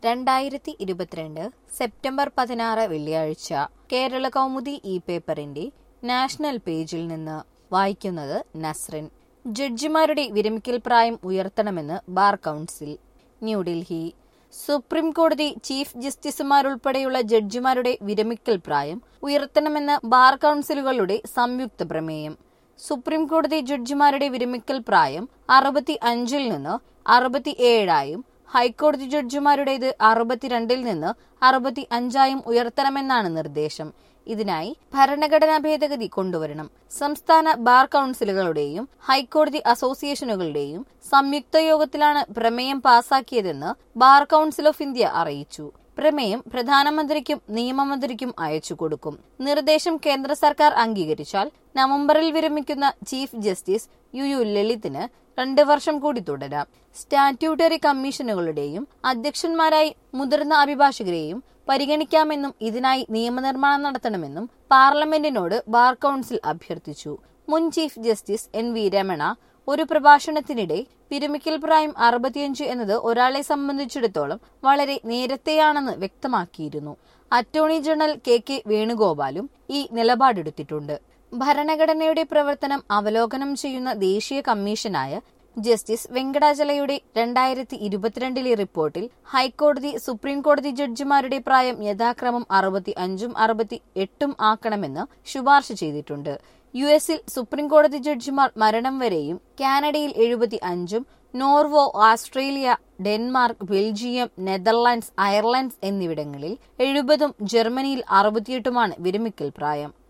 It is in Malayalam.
രണ്ടായിരത്തി ഇരുപത്തിരണ്ട് സെപ്റ്റംബർ പതിനാറ് വെള്ളിയാഴ്ച കേരള കൗമുദി ഇ പേപ്പറിന്റെ നാഷണൽ പേജിൽ നിന്ന് വായിക്കുന്നത് നസ്രിൻ ജഡ്ജിമാരുടെ വിരമിക്കൽ പ്രായം ഉയർത്തണമെന്ന് ബാർ കൗൺസിൽ ന്യൂഡൽഹി സുപ്രീം കോടതി ചീഫ് ജസ്റ്റിസുമാരുൾപ്പെടെയുള്ള ജഡ്ജിമാരുടെ വിരമിക്കൽ പ്രായം ഉയർത്തണമെന്ന് ബാർ കൗൺസിലുകളുടെ സംയുക്ത പ്രമേയം സുപ്രീം കോടതി ജഡ്ജിമാരുടെ വിരമിക്കൽ പ്രായം അറുപത്തി അഞ്ചിൽ നിന്ന് അറുപത്തി ഏഴായും ഹൈക്കോടതി ജഡ്ജിമാരുടേത് അറുപത്തിരണ്ടിൽ നിന്ന് അറുപത്തി അഞ്ചായും ഉയർത്തണമെന്നാണ് നിർദ്ദേശം ഇതിനായി ഭരണഘടനാ ഭേദഗതി കൊണ്ടുവരണം സംസ്ഥാന ബാർ കൌൺസിലുകളുടെയും ഹൈക്കോടതി അസോസിയേഷനുകളുടെയും സംയുക്ത യോഗത്തിലാണ് പ്രമേയം പാസാക്കിയതെന്ന് ബാർ കൌൺസിൽ ഓഫ് ഇന്ത്യ അറിയിച്ചു പ്രമേയം പ്രധാനമന്ത്രിക്കും നിയമമന്ത്രിക്കും അയച്ചു കൊടുക്കും നിർദ്ദേശം കേന്ദ്ര സർക്കാർ അംഗീകരിച്ചാൽ നവംബറിൽ വിരമിക്കുന്ന ചീഫ് ജസ്റ്റിസ് യു യു ലളിതിന് രണ്ട് വർഷം കൂടി തുടരാം സ്റ്റാറ്റ്യൂട്ടറി കമ്മീഷനുകളുടെയും അധ്യക്ഷന്മാരായി മുതിർന്ന അഭിഭാഷകരെയും പരിഗണിക്കാമെന്നും ഇതിനായി നിയമനിർമ്മാണം നടത്തണമെന്നും പാർലമെന്റിനോട് ബാർ കൌൺസിൽ അഭ്യർത്ഥിച്ചു മുൻ chief justice N V Ramana ഒരു പ്രഭാഷണത്തിനിടെ വിരമിക്കൽ പ്രായം അറുപത്തിയഞ്ച് എന്നത് ഒരാളെ സംബന്ധിച്ചിടത്തോളം വളരെ നേരത്തെയാണെന്ന് വ്യക്തമാക്കിയിരുന്നു അറ്റോർണി ജനറൽ കെ കെ വേണുഗോപാലും ഈ നിലപാടെടുത്തിട്ടുണ്ട് ഭരണഘടനയുടെ പ്രവർത്തനം അവലോകനം ചെയ്യുന്ന ദേശീയ കമ്മീഷനായ ജസ്റ്റിസ് വെങ്കടാചലയുടെ രണ്ടായിരത്തി ഇരുപത്തിരണ്ടിലെ റിപ്പോർട്ടിൽ ഹൈക്കോടതി സുപ്രീം കോടതി ജഡ്ജിമാരുടെ പ്രായം യഥാക്രമം അറുപത്തി അഞ്ചും അറുപത്തി എട്ടും ആക്കണമെന്ന് ശുപാർശ ചെയ്തിട്ടുണ്ട് യു എസിൽ സുപ്രീം കോടതി ജഡ്ജിമാർ മരണം വരെയും കാനഡയിൽ എഴുപത്തി അഞ്ചും Norway Australia Denmark Belgium Netherlands Irelands എന്നിവിടങ്ങളിൽ എഴുപതും ജർമ്മനിയിൽ അറുപത്തിയെട്ടുമാണ് വിരമിക്കൽ പ്രായം